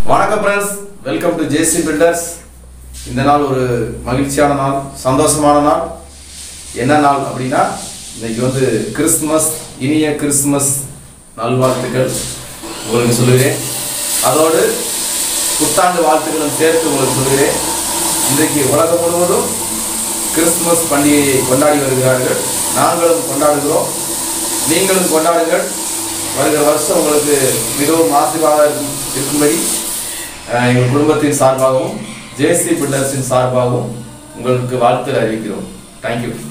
வணக்கம் friends welcome to JC builders இந்த நாள் ஒரு மகிழ்ச்சியான நாள் சந்தோஷமான நாள் என்ன நாள் அப்படின்னா இன்னைக்கு வந்து கிறிஸ்துமஸ் இனிய கிறிஸ்துமஸ் நல்வாழ்த்துக்கள் உங்களுக்கு சொல்லுகிறேன் அதோடு புத்தாண்டு வாழ்த்துக்களும் சேர்த்து உங்களுக்கு சொல்லுகிறேன் இன்றைக்கு உலகம் முழுவதும் கிறிஸ்துமஸ் பண்டிகையை கொண்டாடி வருகிறார்கள் நாங்களும் கொண்டாடுகிறோம் நீங்களும் கொண்டாடுங்கள் வருகிற வருஷம் உங்களுக்கு மிகவும் ஆசீர்வாதம் இருக்கும் இருக்கும்படி அஹ், எங்கள் குடும்பத்தின் சார்பாகவும் ஜேசி பில்டர்ஸின் சார்பாகவும் உங்களுக்கு வாழ்த்து அறிவிக்கிறோம் தேங்க்யூ